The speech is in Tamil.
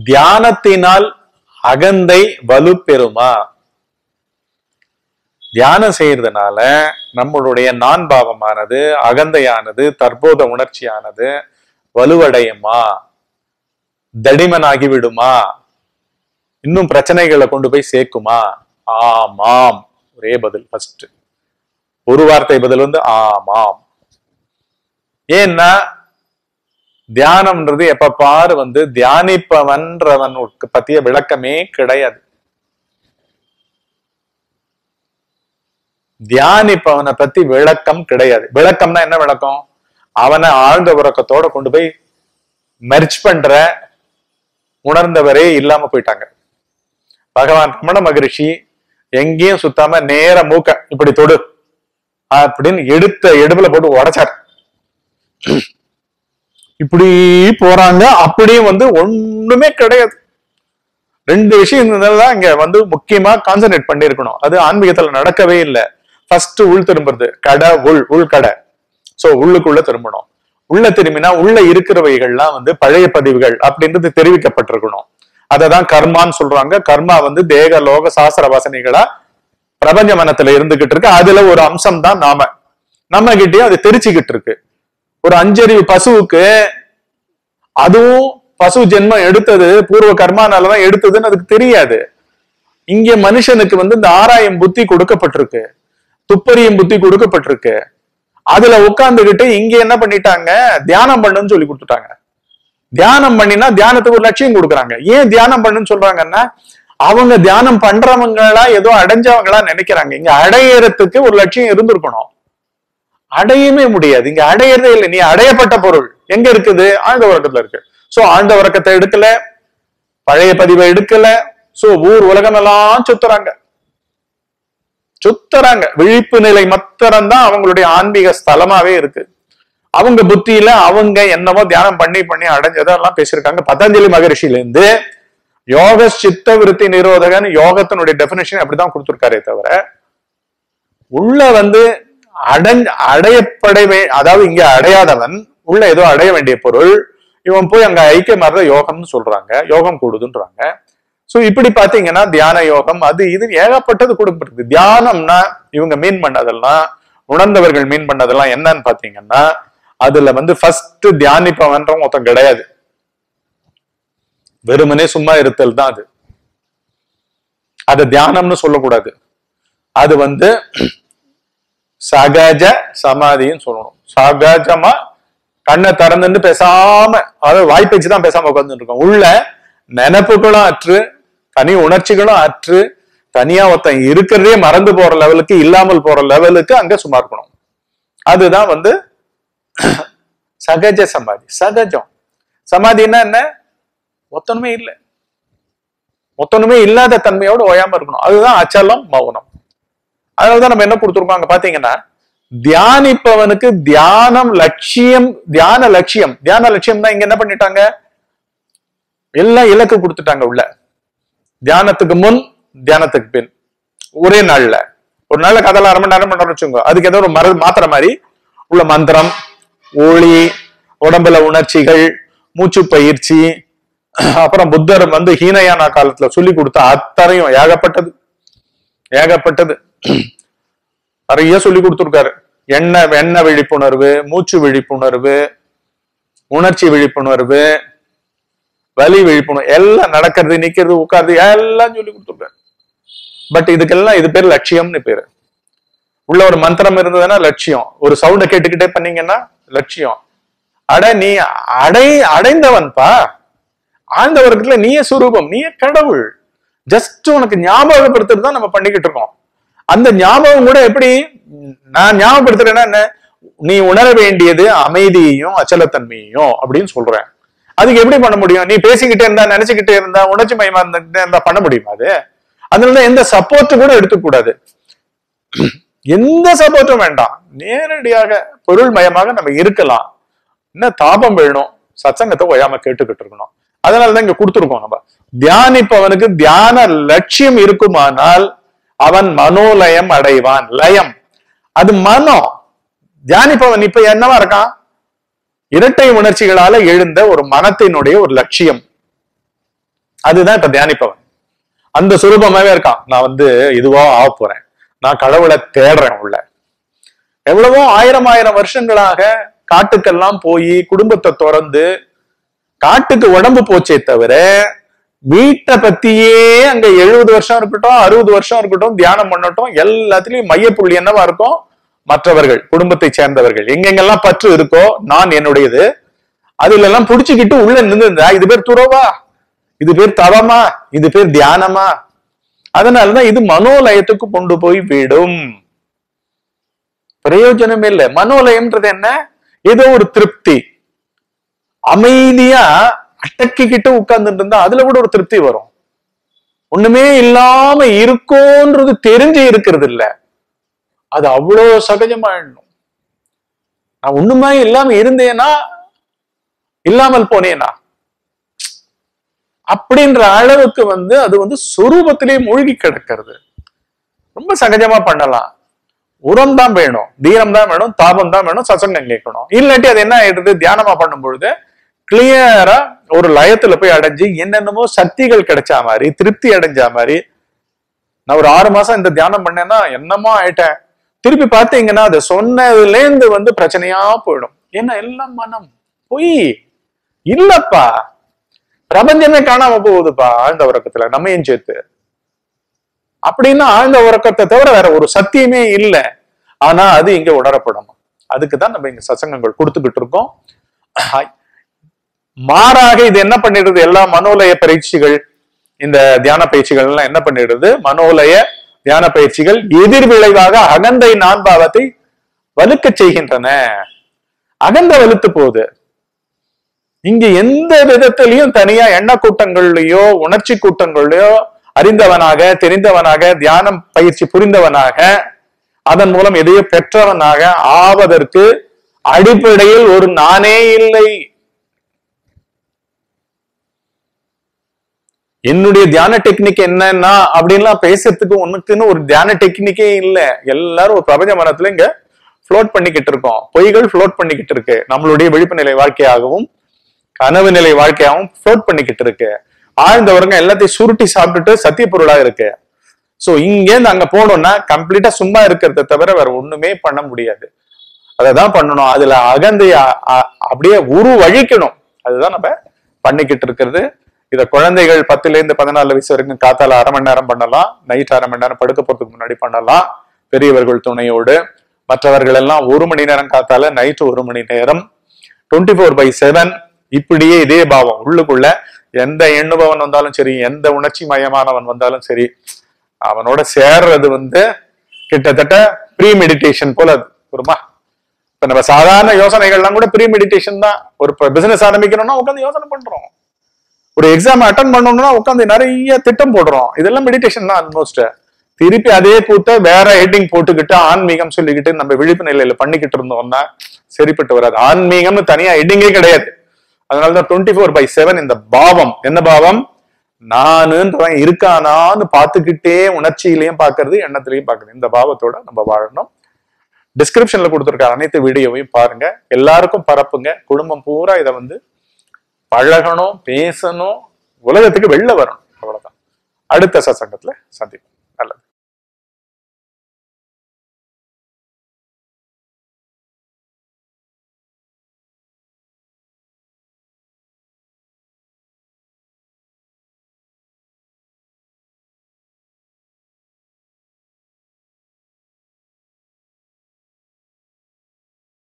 தியானத்தினால் அகந்தை வலுப்பெறுமா தியானம் செய்யறதுனால நம்மளுடைய நான் பாவமானது அகந்தையானது தற்போத உணர்ச்சியானது வலுவடையுமா தடிமனாகி விடுமா இன்னும் பிரச்சனைகளை கொண்டு போய் சேர்க்குமா ஆமாம் ஒரே பதில் ஃபர்ஸ்ட் ஒரு வார்த்தை பதில் வந்து ஆமாம் ஏன்னா தியானம்ன்றது எப்ப பாரு வந்து தியானிப்பவன்றவன் பத்திய விளக்கமே கிடையாது தியானிப்பவனை பத்தி விளக்கம் கிடையாது விளக்கம்னா என்ன விளக்கம் அவனை ஆழ்ந்த உறக்கத்தோட கொண்டு போய் மெர்ச் பண்ற உணர்ந்தவரே இல்லாம போயிட்டாங்க பகவான் ரமண மகரிஷி எங்கேயும் சுத்தாம நேர மூக்க இப்படி தொடு அப்படின்னு எடுத்த எடுப்புல போட்டு உடைச்சார் இப்படி போறாங்க அப்படியும் வந்து ஒண்ணுமே கிடையாது ரெண்டு விஷயம் தான் இங்க வந்து முக்கியமா கான்சென்ட்ரேட் பண்ணிருக்கணும் அது ஆன்மீகத்துல நடக்கவே இல்லை ஃபர்ஸ்ட் உள் திரும்புறது கடை உள் உள் கடை சோ உள்ளுக்குள்ள திரும்பணும் உள்ள திரும்பினா உள்ள இருக்கிறவைகள்லாம் வந்து பழைய பதிவுகள் அப்படின்றது தெரிவிக்கப்பட்டிருக்கணும் அததான் கர்மான்னு சொல்றாங்க கர்மா வந்து தேக லோக சாஸ்திர வாசனைகளா பிரபஞ்ச மனத்துல இருந்துகிட்டு இருக்கு அதுல ஒரு அம்சம் தான் நாம நம்ம கிட்டயும் அது தெரிச்சுக்கிட்டு இருக்கு ஒரு அஞ்சறிவு பசுவுக்கு அதுவும் பசு ஜென்மம் எடுத்தது பூர்வ கர்மானாலதான் எடுத்ததுன்னு அதுக்கு தெரியாது இங்க மனுஷனுக்கு வந்து இந்த ஆராயம் புத்தி கொடுக்கப்பட்டிருக்கு துப்பறியும் புத்தி கொடுக்கப்பட்டிருக்கு அதுல உட்கார்ந்துகிட்டு இங்க என்ன பண்ணிட்டாங்க தியானம் பண்ணுன்னு சொல்லி கொடுத்துட்டாங்க தியானம் பண்ணினா தியானத்துக்கு ஒரு லட்சியம் கொடுக்குறாங்க ஏன் தியானம் பண்ணுன்னு சொல்றாங்கன்னா அவங்க தியானம் பண்றவங்களா ஏதோ அடைஞ்சவங்களா நினைக்கிறாங்க இங்க அடையறதுக்கு ஒரு லட்சியம் இருந்திருக்கணும் அடையவே முடியாது இங்க அடையறதே இல்லை நீ அடையப்பட்ட பொருள் எங்க இருக்குது ஆழ்ந்த உறக்கத்துல இருக்கு சோ ஆழ்ந்த உறக்கத்தை எடுக்கல பழைய பதிவை எடுக்கல சோ ஊர் உலகம் எல்லாம் சுத்துறாங்க சுத்துறாங்க விழிப்பு நிலை மாத்திரம் தான் அவங்களுடைய ஆன்மீக ஸ்தலமாவே இருக்கு அவங்க புத்தியில அவங்க என்னவோ தியானம் பண்ணி பண்ணி அடைஞ்சதெல்லாம் பேசியிருக்காங்க பதஞ்சலி மகரிஷில இருந்து யோக சித்த விருத்தி நிரோதகன் யோகத்தினுடைய டெபினேஷன் அப்படிதான் கொடுத்திருக்காரே தவிர உள்ள வந்து அடைஞ்ச அடையப்படவே அதாவது இங்க அடையாதவன் உள்ள ஏதோ அடைய வேண்டிய பொருள் இவன் போய் அங்க ஐக்கியமாறத யோகம்னு சொல்றாங்க யோகம் கூடுதுன்றாங்க சோ இப்படி பாத்தீங்கன்னா தியான யோகம் அது இது ஏகப்பட்டது கொடுக்கப்பட்டிருக்கு தியானம்னா இவங்க மீன் பண்ணதெல்லாம் உணர்ந்தவர்கள் மீன் பண்ணதெல்லாம் என்னன்னு பாத்தீங்கன்னா அதுல வந்து ஃபர்ஸ்ட் தியானிப்பவன்ற மொத்தம் கிடையாது வெறுமனே சும்மா இருத்தல் தான் அது அது தியானம்னு சொல்லக்கூடாது அது வந்து சகஜ சமாதின்னு சொல்லணும் சகஜமா கண்ணை திறந்துட்டு பேசாம அதாவது வாய்ப்பேச்சு தான் பேசாம உட்கார்ந்துட்டு இருக்கோம் உள்ள நினைப்புகளும் அற்று தனி உணர்ச்சிகளும் அற்று தனியா ஒருத்தன் இருக்கிறதே மறந்து போற லெவலுக்கு இல்லாமல் போற லெவலுக்கு அங்க சும்மா இருக்கணும் அதுதான் வந்து சகஜ சமாதி சகஜம் சமாதின்னா என்ன ஒத்தனுமே இல்லை ஒத்தனுமே இல்லாத தன்மையோட ஓயாம இருக்கணும் அதுதான் அச்சலம் மௌனம் அதனாலதான் நம்ம என்ன கொடுத்துருக்கோம் அங்க பாத்தீங்கன்னா தியானிப்பவனுக்கு தியானம் லட்சியம் தியான லட்சியம் தியான லட்சியம் தான் இங்க என்ன பண்ணிட்டாங்க எல்லாம் இலக்கு கொடுத்துட்டாங்க உள்ள தியானத்துக்கு முன் தியானத்துக்கு பின் ஒரே நாள்ல ஒரு நாள்ல கதல அரை மணி நேரம் பண்றோம்னு வச்சுக்கோங்க அதுக்கு ஏதோ ஒரு மர மாத்திர மாதிரி உள்ள மந்திரம் ஒளி உடம்புல உணர்ச்சிகள் மூச்சு பயிற்சி அப்புறம் புத்தர் வந்து ஹீனயான காலத்துல சொல்லி கொடுத்த அத்தனையும் ஏகப்பட்டது ஏகப்பட்டது நிறைய சொல்லி கொடுத்துருக்காரு எண்ணெய் எண்ணெய் விழிப்புணர்வு மூச்சு விழிப்புணர்வு உணர்ச்சி விழிப்புணர்வு வலி விழிப்புணர்வு எல்லாம் நடக்கிறது நிக்கிறது உட்கார்றது எல்லாம் சொல்லி கொடுத்துருக்காரு பட் இதுக்கெல்லாம் இது பேர் லட்சியம்னு பேரு உள்ள ஒரு மந்திரம் இருந்ததுன்னா லட்சியம் ஒரு சவுண்ட கேட்டுக்கிட்டே பண்ணீங்கன்னா லட்சியம் அட நீ அடை அடைந்தவன்பா ஆழ்ந்த வர்க்கத்துல நீயே சுரூபம் நீயே கடவுள் ஜஸ்ட் உனக்கு ஞாபகப்படுத்துறது தான் நம்ம பண்ணிக்கிட்டு இருக்கோம் அந்த ஞாபகம் கூட எப்படி நான் ஞாபகப்படுத்துறேன்னா என்ன நீ உணர வேண்டியது அமைதியையும் அச்சலத்தன்மையையும் அப்படின்னு சொல்றேன் அதுக்கு எப்படி பண்ண முடியும் நீ பேசிக்கிட்டே இருந்தா நினைச்சுக்கிட்டே இருந்தா உணர்ச்சி மயமா இருந்துகிட்டே இருந்தா பண்ண முடியுமா அது அதனாலதான் எந்த சப்போர்ட் கூட எடுத்துக்கூடாது எந்த சப்போர்ட்டும் வேண்டாம் நேரடியாக பொருள் மயமாக நம்ம இருக்கலாம் என்ன தாபம் வேணும் சத்சங்கத்தை ஒயாம கேட்டுக்கிட்டு இருக்கணும் அதனாலதான் இங்க கொடுத்துருக்கோம் நம்ம தியானிப்பவனுக்கு தியான லட்சியம் இருக்குமானால் அவன் மனோலயம் அடைவான் லயம் அது மனம் தியானிப்பவன் இப்ப என்னவா இருக்கான் இரட்டை உணர்ச்சிகளால எழுந்த ஒரு மனத்தினுடைய ஒரு லட்சியம் அதுதான் இப்ப தியானிப்பவன் அந்த சுரூபமாவே இருக்கான் நான் வந்து இதுவா ஆக போறேன் நான் கடவுளை தேடுறேன் உள்ள எவ்வளவோ ஆயிரம் ஆயிரம் வருஷங்களாக காட்டுக்கெல்லாம் போய் குடும்பத்தை திறந்து காட்டுக்கு உடம்பு போச்சே தவிர வீட்டை பத்தியே அங்க எழுபது வருஷம் இருக்கட்டும் அறுபது வருஷம் இருக்கட்டும் தியானம் பண்ணட்டும் எல்லாத்துலயும் மையப்புள்ளி என்னவா இருக்கும் மற்றவர்கள் குடும்பத்தை சேர்ந்தவர்கள் எங்கெங்கெல்லாம் பற்று இருக்கோ நான் என்னுடையது அதுல எல்லாம் புடிச்சுக்கிட்டு உள்ள நின்றுந்தா இது பேர் துறவா இது பேர் தவமா இது பேர் தியானமா அதனாலதான் இது மனோலயத்துக்கு கொண்டு போய் விடும் பிரயோஜனமே இல்லை மனோலயம்ன்றது என்ன ஏதோ ஒரு திருப்தி அமைதியா அடக்கிக்கிட்டு உட்கார்ந்துட்டு இருந்தா அதுல கூட ஒரு திருப்தி வரும் ஒண்ணுமே இல்லாம இருக்கோன்றது தெரிஞ்சு இருக்கிறது இல்ல அது அவ்வளவு சகஜமாயிடணும் நான் ஒண்ணுமே இல்லாம இருந்தேனா இல்லாமல் போனேனா அப்படின்ற அளவுக்கு வந்து அது வந்து சொரூபத்திலே மூழ்கி கிடக்கிறது ரொம்ப சகஜமா பண்ணலாம் உரம் தான் வேணும் தீரம் தான் வேணும் தாபம் தான் வேணும் சசங்கம் கேட்கணும் இல்லாட்டி அது என்ன ஆயிடுது தியானமா பண்ணும் பொழுது கிளியரா ஒரு லயத்துல போய் அடைஞ்சு என்னென்னமோ சக்திகள் கிடைச்சா மாதிரி திருப்தி அடைஞ்ச மாதிரி நான் ஒரு ஆறு மாசம் இந்த தியானம் பண்ணேன்னா என்னமோ ஆயிட்டேன் திருப்பி பார்த்தீங்கன்னா அது சொன்னதுல இருந்து வந்து பிரச்சனையா போயிடும் ஏன்னா எல்லாம் மனம் பொய் இல்லப்பா பிரபஞ்சமே காணாம போகுதுப்பா ஆழ்ந்த உறக்கத்துல நம்மையும் சேர்த்து அப்படின்னா ஆழ்ந்த உறக்கத்தை தவிர வேற ஒரு சத்தியமே இல்லை ஆனா அது இங்க உணரப்படணும் அதுக்கு தான் நம்ம இங்க சசங்கங்கள் கொடுத்துக்கிட்டு இருக்கோம் மாறாக இது என்ன பண்ணிடுது எல்லா மனோலய பயிற்சிகள் இந்த தியான பயிற்சிகள் எல்லாம் என்ன பண்ணிடுது மனோலய தியான பயிற்சிகள் எதிர் விளைவாக அகந்தை நான்பாவத்தை வலுக்க செய்கின்றன அகந்த வலுத்து போகுது இங்க எந்த விதத்திலையும் தனியா எண்ண கூட்டங்கள்லயோ உணர்ச்சி கூட்டங்கள்லயோ அறிந்தவனாக தெரிந்தவனாக தியானம் பயிற்சி புரிந்தவனாக அதன் மூலம் எதையோ பெற்றவனாக ஆவதற்கு அடிப்படையில் ஒரு நானே இல்லை என்னுடைய தியான டெக்னிக் என்னன்னா அப்படின்லாம் பேசுறதுக்கு உனக்குன்னு ஒரு தியான டெக்னிக்கே இல்ல எல்லாரும் ஒரு பிரபஞ்ச மனத்துல இங்க ஃப்ளோட் பண்ணிக்கிட்டு இருக்கோம் பொய்கள் ஃப்ளோட் பண்ணிக்கிட்டு இருக்கு நம்மளுடைய விழிப்பு நிலை வாழ்க்கையாகவும் கனவு நிலை வாழ்க்கையாகவும் ஃப்ளோட் பண்ணிக்கிட்டு இருக்கு ஆழ்ந்தவருங்க எல்லாத்தையும் சுருட்டி சாப்பிட்டுட்டு சத்திய பொருளா இருக்கு சோ இங்கேருந்து அங்க போனோம்னா கம்ப்ளீட்டா சும்மா இருக்கிறத தவிர வேற ஒண்ணுமே பண்ண முடியாது அததான் பண்ணணும் அதுல அகந்தை அப்படியே உரு வழிக்கணும் அதுதான் நம்ம பண்ணிக்கிட்டு இருக்கிறது இத குழந்தைகள் பத்துல இருந்து பதினாலு வயசு வரைக்கும் காத்தால அரை மணி நேரம் பண்ணலாம் நைட் அரை மணி நேரம் படுக்க போறதுக்கு முன்னாடி பண்ணலாம் பெரியவர்கள் துணையோடு மற்றவர்கள் எல்லாம் ஒரு மணி நேரம் காத்தால நைட்டு ஒரு மணி நேரம் டுவெண்ட்டி ஃபோர் பை செவன் இப்படியே இதே பாவம் உள்ளுக்குள்ள எந்த எண்ணுபவன் வந்தாலும் சரி எந்த உணர்ச்சி மயமானவன் வந்தாலும் சரி அவனோட சேர்றது வந்து கிட்டத்தட்ட ப்ரீ மெடிடேஷன் போல அது ஒருமா இப்ப நம்ம சாதாரண யோசனைகள்லாம் கூட ப்ரீ மெடிடேஷன் தான் ஒரு பிசினஸ் ஆரம்பிக்கணும்னா உட்காந்து யோசனை பண்றோம் ஒரு எக்ஸாம் அட்டன் பண்ணணும்னா உட்காந்து நிறைய திட்டம் போடுறோம் இதெல்லாம் மெடிடேஷன் தான் ஆல்மோஸ்ட் திருப்பி அதே கூத்த வேற ஹெட்டிங் போட்டுக்கிட்டு ஆன்மீகம் சொல்லிக்கிட்டு நம்ம விழிப்பு நிலையில பண்ணிக்கிட்டு இருந்தோம்னா சரிப்பட்டு வராது ஆன்மீகம்னு தனியா ஹெட்டிங்கே கிடையாது அதனாலதான் டுவெண்ட்டி ஃபோர் பை செவன் இந்த பாவம் என்ன பாவம் நானுன்றவன் இருக்கானான்னு பார்த்துக்கிட்டே உணர்ச்சியிலையும் பார்க்கறது எண்ணத்திலையும் பார்க்கறது இந்த பாவத்தோட நம்ம வாழணும் டிஸ்கிரிப்ஷன்ல கொடுத்துருக்க அனைத்து வீடியோவையும் பாருங்க எல்லாருக்கும் பரப்புங்க குடும்பம் பூரா இதை வந்து பழகணும் பேசணும் உலகத்துக்கு வெளில வரணும் அவ்வளவுதான் அடுத்த சசங்கத்துல சந்திப்போம்